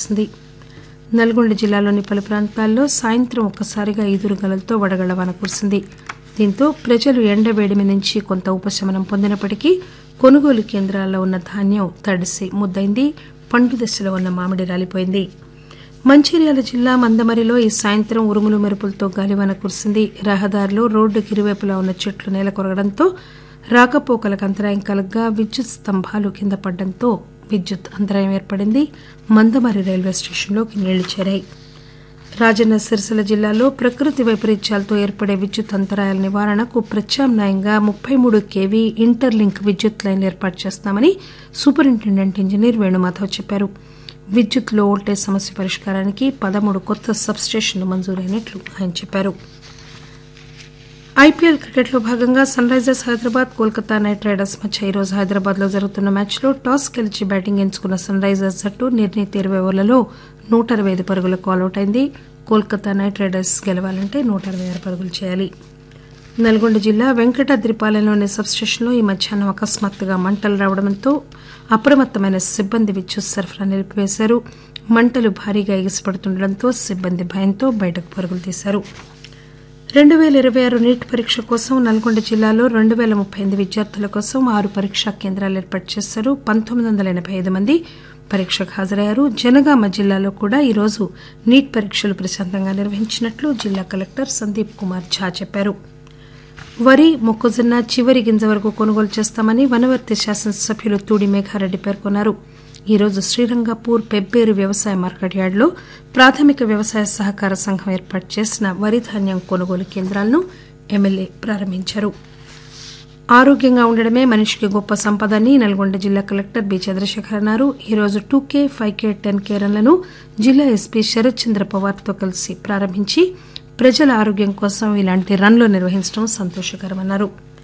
కురిసింది నల్గొండ జిల్లాలోని పలు ప్రాంతాల్లో సాయంత్రం ఒక్కసారిగా ఈదురుగాలులతో వడగళ్ల వాన కురిసింది దీంతో ప్రజలు ఎండవేడిమి నుంచి కొంత ఉపశమనం పొందినప్పటికీ కొనుగోలు కేంద్రాల్లో ఉన్న ధాన్యం తడిసి ముద్దైంది పండు దశలో ఉన్న మామిడి రాలిపోయింది మంచిర్యాల జిల్లా మందమరిలో ఈ సాయంత్రం ఉరుములు మెరుపులతో గాలివాన కురిసింది రహదారిలో రోడ్డుకి ఇరువైపులా ఉన్న చెట్లు నేల కొరగడంతో రాకపోకలకు అంతరాయం కలగ్గా విద్యుత్ స్తంభాలు కింద పడడంతో విద్యుత్ అంతరాయం ఏర్పడింది మందమరి రైల్వే స్టేషన్లోకి నీళ్లు చేరాయి రాజన్న సిరిసిల్ల జిల్లాలో ప్రకృతి వైపరీత్యాలతో ఏర్పడే విద్యుత్ అంతరాయాల నివారణకు ప్రత్యామ్నాయంగా ముప్పై మూడు కేవీ ఇంటర్లింక్ విద్యుత్ లైన్ ఏర్పాటు చేస్తామని సూపరింటెండెంట్ ఇంజనీర్ వేణుమాధవ్ చెప్పారు విద్యుత్ లో వోల్టేజ్ సమస్య పరిష్కారానికి పదమూడు కొత్త సబ్స్టేషన్లు మంజూరైనట్లు ఆయన చెప్పారు ఐపీఎల్ క్రికెట్లో భాగంగా Sunrisers Hyderabad Kolkata Knight Riders మధ్య ఈరోజు హైదరాబాద్ లో జరుగుతున్న మ్యాచ్లో టాస్ గెలిచి బ్యాటింగ్ ఎంచుకున్న సన్ రైజర్స్ జట్టు నిర్ణీత ఇరవై ఓవర్లలో నూట అరవై ఐదు పరుగులకు ఆల్అవుట్ అయింది కోల్కతా నైట్ రైడర్స్ గెలవాలంటే నూట అరవై ఆరు పరుగులు చేయాలి నల్గొండ జిల్లా వెంకటాద్రిపాలెంలోని సబ్స్టేషన్లో ఈ మధ్యాహ్నం అకస్మాత్తుగా మంటలు రావడంతో అప్రమత్తమైన సిబ్బంది విద్యుత్ సరఫరా నిలిపివేశారు మంటలు భారీగా ఎగిసిపడుతుండటంతో సిబ్బంది భయంతో బయటకు పరుగులు తీశారు రెండు పేల ఇరవై ఆరు నీట్ పరీక్ష కోసం నల్గొండ జిల్లాలో రెండు పేల ముప్పై ఎనిమిది విద్యార్థుల కోసం ఆరు పరీక్షా కేంద్రాలు ఏర్పాటు చేశారు పంతొమ్మిది వందల ఎనబై ఐదు మంది పరీక్షకు హాజరయ్యారు జనగామ జిల్లాలో కూడా ఈరోజు నీట్ పరీక్షలు ప్రశాంతంగా నిర్వహించినట్లు జిల్లా కలెక్టర్ సందీప్ కుమార్ ఝా చెప్పారు వరి మొక్కజొన్న చివరి గింజ వరకు కొనుగోలు చేస్తామని వనవర్తి శాసనసభ్యులు తూడి మేఘారెడ్డి పేర్కొన్నారు ఈరోజు శ్రీరంగపూర్ పెబ్బేరు వ్యవసాయ మార్కెట్ యార్డులో ప్రాథమిక వ్యవసాయ సహకార సంఘం ఏర్పాటు చేసిన వరి ధాన్యం కొనుగోలు కేంద్రాలను ఎమ్మెల్యే ప్రారంభించారు ఆరోగ్యంగా ఉండడమే మనిషికి గొప్ప సంపద అని నల్గొండ జిల్లా కలెక్టర్ బి చంద్రశేఖర్ అన్నారు ఈరోజు two K five K ten K రన్లను జిల్లా ఎస్పీ శరత్ చంద్ర పవార్తో కలిసి ప్రారంభించి ప్రజల ఆరోగ్యం కోసం ఇలాంటి రన్లు నిర్వహించడం సంతోషకరమన్నారు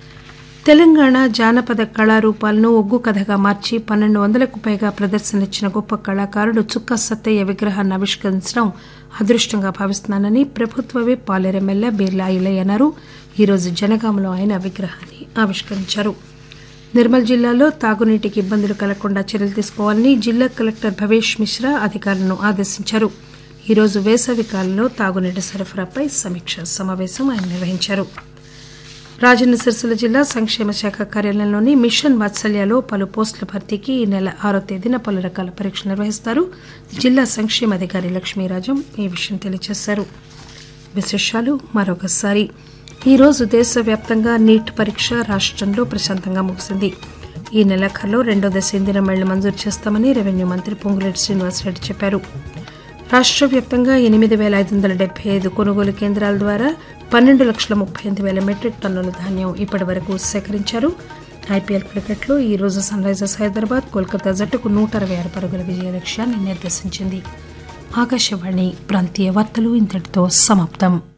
తెలంగాణ జానపద కళారూపాలను ఒగ్గు కథగా మార్చి పన్నెండు వందలకు పైగా ప్రదర్శనలిచ్చిన గొప్ప కళాకారుడు చుక్క సత్తయ్య విగ్రహాన్ని ఆవిష్కరించడం అదృష్టంగా భావిస్తున్నానని ప్రభుత్వ విప్ పాలేరెమ్మెల్యే బీర్లా ఐలయ్య అన్నారు ఈరోజు జనగామలో ఆయన విగ్రహాన్ని ఆవిష్కరించారు నిర్మల్ జిల్లాలో తాగునీటికి ఇబ్బందులు కలగకుండా చర్యలు తీసుకోవాలని జిల్లా కలెక్టర్ భవేష్ మిశ్రా అధికారులను ఆదేశించారు ఈరోజు వేసవి కాలంలో తాగునీటి సరఫరాపై సమీక్ష సమావేశం ఆయన నిర్వహించారు రాజన్న సిరిసిల్ల జిల్లా సంక్షేమ శాఖ కార్యాలయంలోని మిషన్ వాత్సల్యలో పలు పోస్టుల భర్తీకి ఈ నెల ఆరో తేదీన పలు రకాల పరీక్షలు నిర్వహిస్తారు జిల్లా సంక్షేమాధికారి లక్ష్మీరాజం ఈ విషయం తెలియజేశారు విశేషాలు మరొకసారి ఈరోజు దేశవ్యాప్తంగా నీట్ పరీక్ష రాష్ట్రంలో ప్రశాంతంగా ముగిసింది ఈ నెలాఖరులో రెండో దశ ఇందిరా మైళ్లు మంజూరు చేస్తామని రెవెన్యూ మంత్రి పొంగులేటి శ్రీనివాసరెడ్డి చెప్పారు రాష్ట్ర వ్యాప్తంగా ఎనిమిది వేల ఐదు వందల డెబ్బై ఐదు కొనుగోలు కేంద్రాల ద్వారా పన్నెండు లక్షల ముప్పై ఎనిమిది వేల మెట్రిక్ టన్నుల ధాన్యం ఇప్పటి వరకు సేకరించారు ఐపీఎల్ క్రికెట్లో ఈ రోజు సన్ రైజర్స్ హైదరాబాద్ కోల్కతా జట్టుకు నూట అరవై ఆరు పరుగుల విజయ లక్ష్యాన్ని నిర్దేశించింది ఆకాశవాణి ప్రాంతీయ వార్తలు ఇంతటితో సమాప్తం